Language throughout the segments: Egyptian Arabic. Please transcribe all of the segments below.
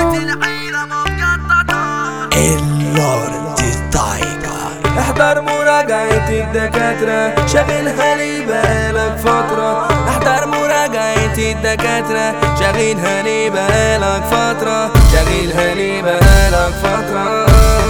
اللورد تايجر احضر مراجعة الدكاترة شاغلها لي بقالك فترة احضر مراجعة الدكاترة شاغلها لي بقالك فترة شاغلها لي بقالك فترة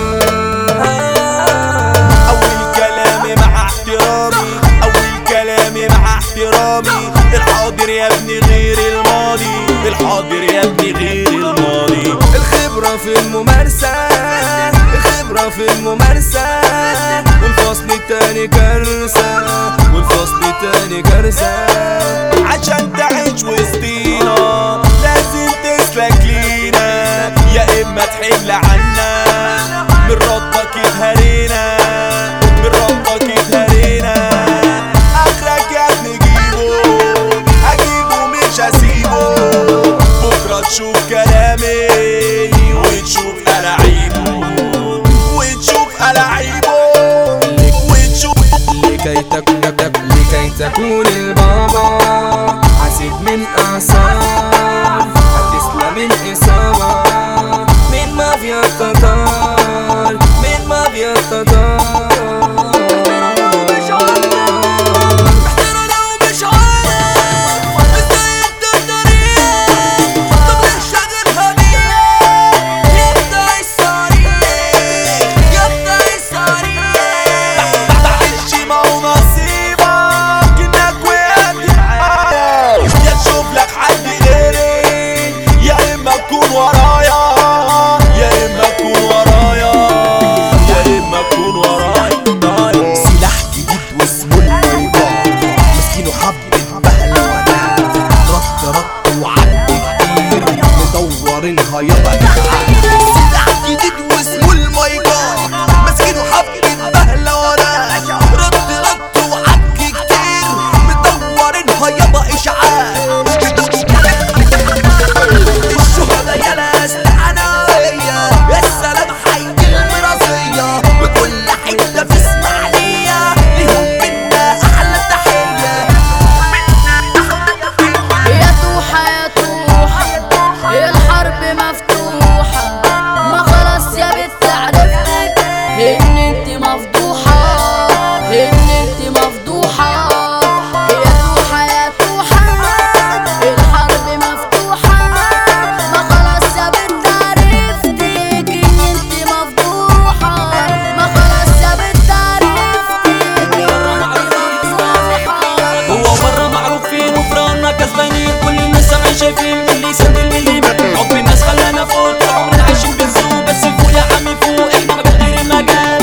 اول كلامي مع احترامي اول كلامي مع احترامي الحاضر يا ابني غير الماضي الحاضر يا ابني غير الماضي الخبرة في الممارسة الخبرة في الممارسة والفصل التاني كارثة والفصل التاني كارثة عشان تعيش وسطينا لازم تسلك لينا يا اما تحل عنا من ربك يتهرينا من ربك يتهرينا اخرك يا ابني جيبه اجيبه مش هسيبه بكره تشوف كلامي وتشوف الاعيبه وتشوف الاعيبه وتشوف لكي تكون لكي تكون البابا حاسب من اعصاب هتسلم من اصابة من مافيا التتار من مافيا التتار معلش ما هو نصيبك انك وقعت معايا يا تشوف لك حد غيري يا اما تكون ورايا يا اما تكون ورايا يا اما تكون ورايا سلاح جديد واسمه الميضان مسكينه حبة بهلوانة رد رد وعد كتير مدورينها يابا جدعان سلاح جديد واسمه الميضان مسكينه حبة بهلوانة رد رد وعد كتير مدورينها يابا اشعاع الشهداء يا ناس العناية يا سلام حي المرازية بكل حتة في اسماعيلية ليهم منا أحلى تحية يا توحة يا توحة الحرب مفتوحة ما خلاص يا بنت عرفتك ان انت مفضوحة ان انت مفضوحة يا توحة يا توحة الحرب مفتوحة ما خلاص يا بنت عرفتك ان انت مفضوحة ما خلاص يا بنت عرفتك هو بره معروف فين وفرانا كسبانين كل الناس سامعين شايفين اللي يسند اللي يبان حب الناس خلانا فوق طول عمرنا عايشين بالذوق بس فوق يا عمي فوق احنا ما غير المجال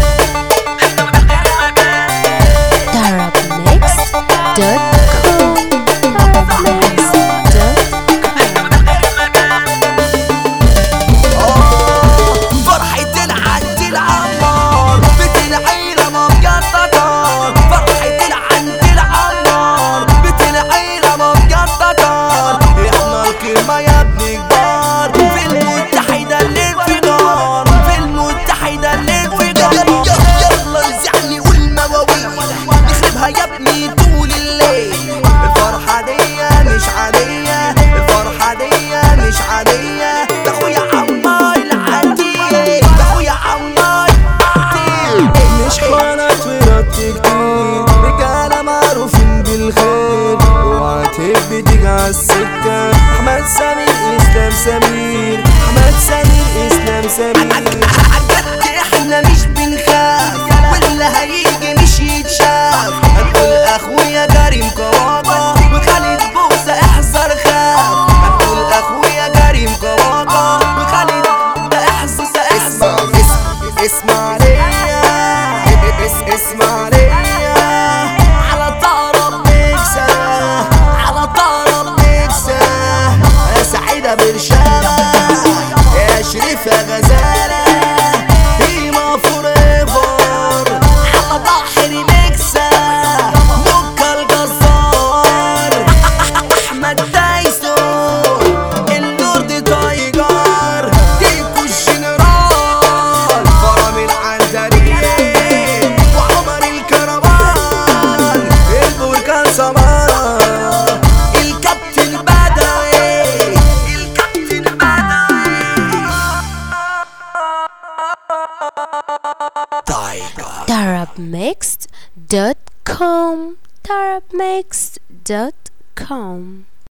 فرحة العد العمار بيت العيلة ما بيططر فرحة العد العمار بيت العيلة ما بيططر احنا الكلمة يا ابني كبار في المتحدة الانفجار في المتحدة الانفجار يلا نزعني والمواويل نخربها يا ابني طول الليل الفرحة دي مش عادية الفرحة دي مش عادية ده اخويا عمار العدي ده اخويا عمار مش حوارات ورد كتير رجالة معروفين بالخير اوعى تحب تيجي عالسكة احمد سمير اسلام سمير احمد سمير اسلام سمير عجبت احنا مش بنخاف واللي هيجي مش يتشاف هنقول اخويا كريم كواكا وخالد بوسة احذر خاف هنقول اخويا كريم كواكا وخالد احذر اسمع اسمع اسمع ليا اس- اسمع ليا على طرب نكسة على طرب نكسة يا سعيدة برشامة يا شريفة غزالة هيما فوريفر على بحر مكسة مكة الجزار أحمد تايسون اللورد تايجر ديكو الجنرال فرامي العنترية وعمر الك tarabmixed.com tarabmixed.com